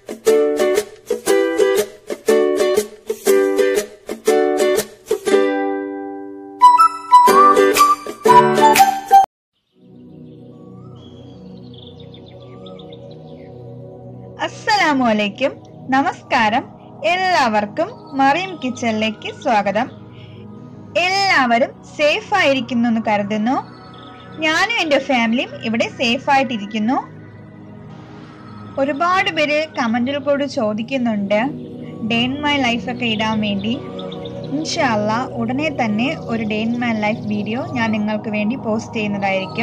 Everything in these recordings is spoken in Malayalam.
അസ്സലാമു അലൈക്കും നമസ്കാരം എല്ലാവർക്കും മറിയം കിച്ചണിലേക്ക് സ്വാഗതം എല്ലാവരും സേഫ് ആയിരിക്കുന്നു എന്ന് കരുതുന്നു ഞാനും എൻ്റെ ഫാമിലിയും ഇവിടെ സേഫ് ആയിട്ടിരിക്കുന്നു ഒരുപാട് പേര് കമന്റിൽ കൂടി ചോദിക്കുന്നുണ്ട് ഡേ ഇൻ മൈ ലൈഫ് ഒക്കെ ഇടാൻ വേണ്ടി ഇൻഷാല്ല ഉടനെ തന്നെ ഒരു day in my life video ഞാൻ നിങ്ങൾക്ക് വേണ്ടി പോസ്റ്റ് ചെയ്യുന്നതായിരിക്കും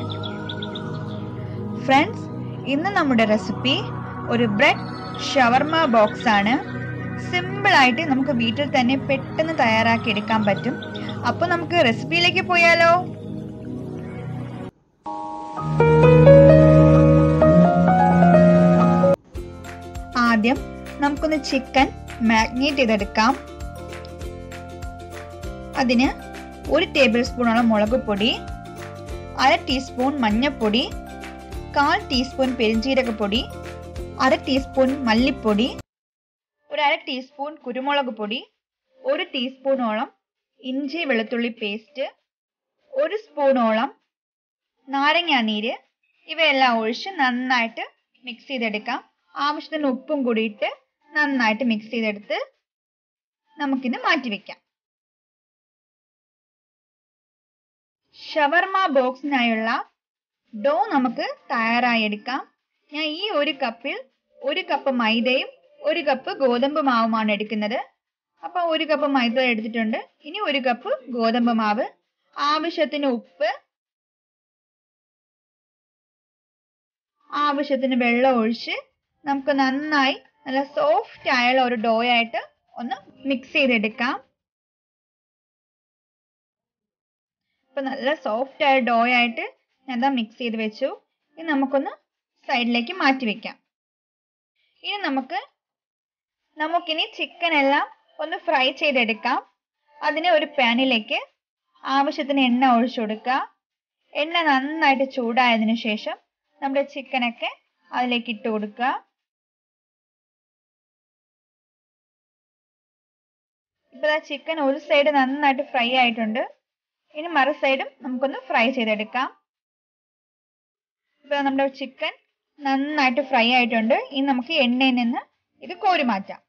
ഫ്രണ്ട്സ് ഇന്ന് നമ്മുടെ റെസിപ്പി ഒരു ബ്രെഡ് ഷവർമ ബോക്സ് ആണ് സിമ്പിൾ ആയിട്ട് നമുക്ക് വീട്ടിൽ തന്നെ പെട്ടെന്ന് തയ്യാറാക്കി എടുക്കാൻ പറ്റും അപ്പൊ നമുക്ക് റെസിപ്പിയിലേക്ക് പോയാലോ ആദ്യം നമുക്കൊന്ന് ചിക്കൻ മാഗ്നേറ്റ് ചെയ്തെടുക്കാം അതിന് ഒരു ടേബിൾ സ്പൂണോളം മുളക് പൊടി അര ടീസ്പൂൺ മഞ്ഞൾപ്പൊടി കാൽ ടീസ്പൂൺ പെരിഞ്ജീരകപ്പൊടി അര ടീസ്പൂൺ മല്ലിപ്പൊടി ഒരു അര ടീസ്പൂൺ കുരുമുളക് പൊടി ഒരു ടീസ്പൂണോളം ഇഞ്ചി വെളുത്തുള്ളി പേസ്റ്റ് ഒരു സ്പൂണോളം നാരങ്ങാനീര് ഇവയെല്ലാം ഒഴിച്ച് നന്നായിട്ട് മിക്സ് ചെയ്തെടുക്കാം ആവശ്യത്തിന് ഉപ്പും കൂടിയിട്ട് നന്നായിട്ട് മിക്സ് ചെയ്തെടുത്ത് നമുക്കിത് മാറ്റിവെക്കാം ഷവർമ ബോക്സിനായുള്ള ഡോ നമുക്ക് തയ്യാറായി എടുക്കാം ഞാൻ ഈ ഒരു കപ്പിൽ ഒരു കപ്പ് മൈദയും ഒരു കപ്പ് ഗോതമ്പ് മാവുമാണ് എടുക്കുന്നത് അപ്പൊ ഒരു കപ്പ് മൈദ എടുത്തിട്ടുണ്ട് ഇനി ഒരു കപ്പ് ഗോതമ്പ് മാവ് ആവശ്യത്തിന് ഉപ്പ് ആവശ്യത്തിന് വെള്ളം ഒഴിച്ച് നമുക്ക് നന്നായി നല്ല സോഫ്റ്റ് ആയുള്ള ഒരു ഡോ ആയിട്ട് ഒന്ന് മിക്സ് ചെയ്തെടുക്കാം ഇപ്പൊ നല്ല സോഫ്റ്റ് ആയ ഡോ ആയിട്ട് ഞാൻ മിക്സ് ചെയ്ത് വെച്ചു ഇനി നമുക്കൊന്ന് സൈഡിലേക്ക് മാറ്റി വെക്കാം ഇനി നമുക്ക് നമുക്കിനി ചിക്കൻ എല്ലാം ഒന്ന് ഫ്രൈ ചെയ്തെടുക്കാം അതിന് ഒരു പാനിലേക്ക് ആവശ്യത്തിന് എണ്ണ ഒഴിച്ചു കൊടുക്കുക എണ്ണ നന്നായിട്ട് ചൂടായതിനു ശേഷം നമ്മുടെ ചിക്കനൊക്കെ അതിലേക്ക് ഇട്ട് കൊടുക്കുക ഇപ്പൊ ചിക്കൻ ഒരു സൈഡ് നന്നായിട്ട് ഫ്രൈ ആയിട്ടുണ്ട് ഇനി മറു സൈഡും നമുക്കൊന്ന് ഫ്രൈ ചെയ്തെടുക്കാം ഇപ്പൊ നമ്മുടെ ചിക്കൻ നന്നായിട്ട് ഫ്രൈ ആയിട്ടുണ്ട് ഇനി നമുക്ക് എണ്ണയിൽ നിന്ന് ഇത് കോരി മാറ്റാം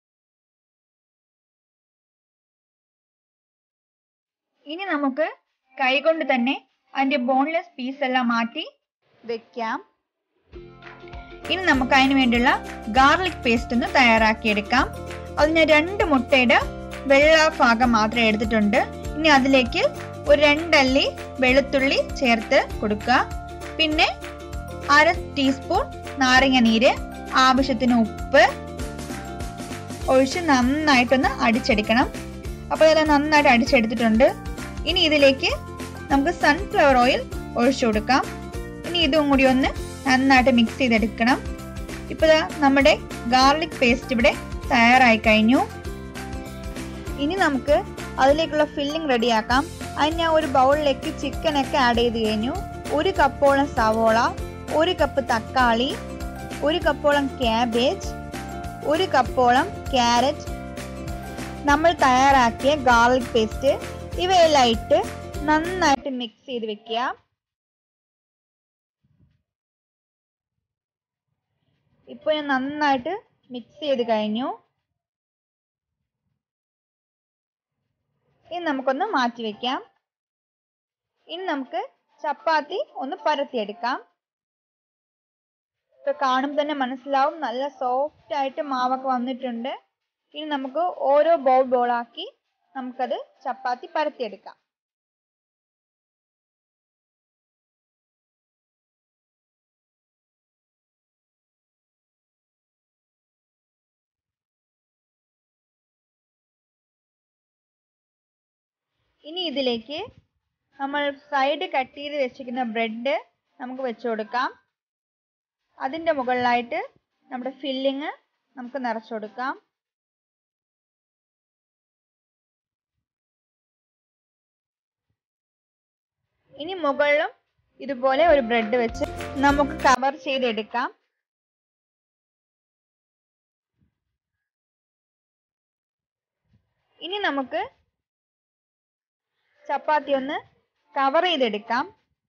ഇനി നമുക്ക് കൈകൊണ്ട് തന്നെ അതിന്റെ ബോൺലെസ് പീസ് എല്ലാം മാറ്റി വെക്കാം ഇനി നമുക്ക് അതിന് വേണ്ടിയുള്ള ഗാർലിക് പേസ്റ്റ് ഒന്ന് തയ്യാറാക്കിയെടുക്കാം അതിന് രണ്ട് മുട്ടയുടെ വെള്ള ഭാഗം മാത്രമേ എടുത്തിട്ടുണ്ട് ഇനി അതിലേക്ക് ഒരു രണ്ടല്ലി വെളുത്തുള്ളി ചേർത്ത് കൊടുക്കുക പിന്നെ അര ടീസ്പൂൺ നാരങ്ങ നീര് ആവശ്യത്തിന് ഉപ്പ് ഒഴിച്ച് നന്നായിട്ടൊന്ന് അടിച്ചെടുക്കണം അപ്പോൾ ഇത് നന്നായിട്ട് അടിച്ചെടുത്തിട്ടുണ്ട് ഇനി ഇതിലേക്ക് നമുക്ക് സൺഫ്ലവർ ഓയിൽ ഒഴിച്ചു കൊടുക്കാം ഇനി ഇതും കൂടി ഒന്ന് നന്നായിട്ട് മിക്സ് ചെയ്തെടുക്കണം ഇപ്പോൾ നമ്മുടെ ഗാർലിക് പേസ്റ്റ് ഇവിടെ തയ്യാറായി കഴിഞ്ഞു ഇനി നമുക്ക് അതിലേക്കുള്ള ഫില്ലിംഗ് റെഡിയാക്കാം അതിന് ഞാൻ ഒരു ബൗളിലേക്ക് ചിക്കനൊക്കെ ആഡ് ചെയ്ത് കഴിഞ്ഞു ഒരു കപ്പോളം സവോള ഒരു കപ്പ് തക്കാളി ഒരു കപ്പോളം ക്യാബേജ് ഒരു കപ്പോളം ക്യാരറ്റ് നമ്മൾ തയ്യാറാക്കിയ ഗാർലിക് പേസ്റ്റ് ഇവയെല്ലാം ഇട്ട് നന്നായിട്ട് മിക്സ് ചെയ്ത് വെക്കുക ഇപ്പോൾ ഞാൻ നന്നായിട്ട് മിക്സ് ചെയ്ത് കഴിഞ്ഞു ഇനി നമുക്കൊന്ന് മാറ്റി വെക്കാം ഇനി നമുക്ക് ചപ്പാത്തി ഒന്ന് പരത്തിയെടുക്കാം ഇപ്പൊ കാണുമ്പോൾ തന്നെ മനസ്സിലാവും നല്ല സോഫ്റ്റ് ആയിട്ട് മാവൊക്കെ വന്നിട്ടുണ്ട് ഇനി നമുക്ക് ഓരോ ബോൾ ബോളാക്കി നമുക്കത് ചപ്പാത്തി പരത്തിയെടുക്കാം ഇനി ഇതിലേക്ക് നമ്മൾ സൈഡ് കട്ട് ചെയ്ത് വെച്ചിരിക്കുന്ന ബ്രെഡ് നമുക്ക് വെച്ചു കൊടുക്കാം അതിൻ്റെ മുകളിലായിട്ട് നമ്മുടെ ഫില്ലിങ് നമുക്ക് നിറച്ചു കൊടുക്കാം ഇനി മുകളിലും ഇതുപോലെ ഒരു ബ്രെഡ് വെച്ച് നമുക്ക് കവർ ചെയ്തെടുക്കാം ഇനി നമുക്ക് ചപ്പാത്തി ഒന്ന് കവർ ചെയ്തെടുക്കാം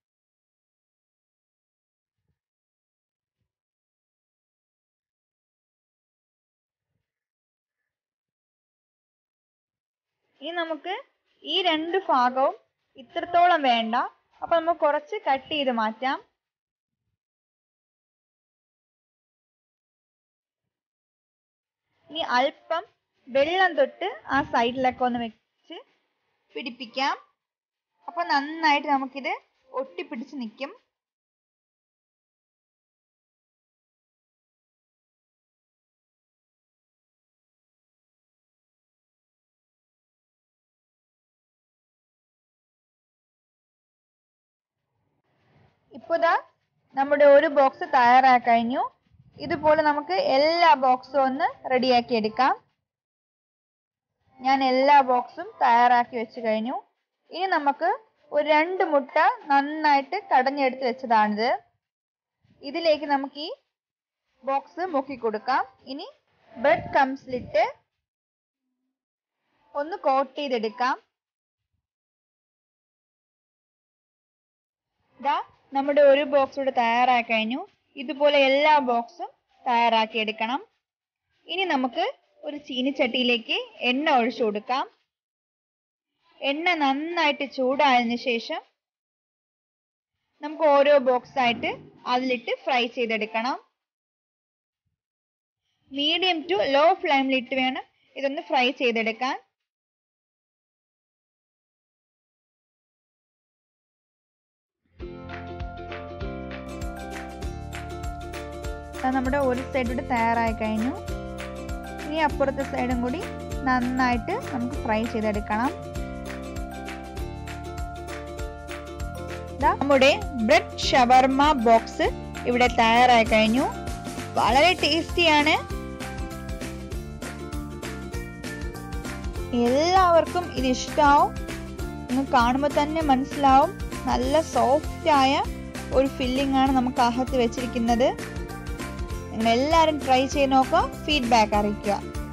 ഇനി നമുക്ക് ഈ രണ്ട് ഭാഗവും ഇത്രത്തോളം വേണ്ട അപ്പൊ നമുക്ക് കുറച്ച് കട്ട് ചെയ്ത് മാറ്റാം ഇനി അല്പം വെള്ളം തൊട്ട് ആ സൈഡിലൊക്കെ ഒന്ന് വെച്ച് പിടിപ്പിക്കാം അപ്പൊ നന്നായിട്ട് നമുക്കിത് ഒട്ടിപ്പിടിച്ച് നിൽക്കും ഇപ്പോൾ ദാ നമ്മുടെ ഒരു ബോക്സ് തയ്യാറാക്കി കഴിഞ്ഞു ഇതുപോലെ നമുക്ക് എല്ലാ ബോക്സും ഒന്ന് റെഡിയാക്കി എടുക്കാം ഞാൻ എല്ലാ ബോക്സും തയ്യാറാക്കി വെച്ച് കഴിഞ്ഞു ഇനി നമുക്ക് ഒരു രണ്ട് മുട്ട നന്നായിട്ട് കടഞ്ഞെടുത്ത് വെച്ചതാണിത് ഇതിലേക്ക് നമുക്ക് ഈ ബോക്സ് മുക്കി കൊടുക്കാം ഇനി ബ്രെഡ് കംസിലിട്ട് ഒന്ന് കോട്ട് ചെയ്തെടുക്കാം ഇതാ നമ്മുടെ ഒരു ബോക്സ് ഇവിടെ തയ്യാറാക്കി കഴിഞ്ഞു ഇതുപോലെ എല്ലാ ബോക്സും തയ്യാറാക്കി എടുക്കണം ഇനി നമുക്ക് ഒരു ചീനിച്ചട്ടിയിലേക്ക് എണ്ണ ഒഴിച്ചു കൊടുക്കാം എണ്ണ നന്നായിട്ട് ചൂടായതിനു ശേഷം നമുക്ക് ഓരോ ബോക്സ് ആയിട്ട് അതിലിട്ട് ഫ്രൈ ചെയ്തെടുക്കണം മീഡിയം ടു ലോ ഫ്ലെയിമിലിട്ട് വേണം ഇതൊന്ന് ഫ്രൈ ചെയ്തെടുക്കാൻ നമ്മുടെ ഒരു സൈഡ് കൂടി തയ്യാറായി കഴിഞ്ഞു ഇനി അപ്പുറത്തെ സൈഡും കൂടി നന്നായിട്ട് നമുക്ക് ഫ്രൈ ചെയ്തെടുക്കണം നമ്മുടെ ബ്രെഡ് ഷവർമ ബോക്സ് ഇവിടെ തയ്യാറായി കഴിഞ്ഞു വളരെ ടേസ്റ്റിയാണ് എല്ലാവർക്കും ഇത് ഇഷ്ടാവും നിങ്ങൾ കാണുമ്പോൾ തന്നെ മനസ്സിലാവും നല്ല സോഫ്റ്റ് ആയ ഒരു ഫില്ലിംഗ് ആണ് നമുക്ക് അകത്ത് വെച്ചിരിക്കുന്നത് നിങ്ങൾ എല്ലാവരും ട്രൈ ചെയ്ത് നോക്കുക ഫീഡ്ബാക്ക് അറിയിക്കുക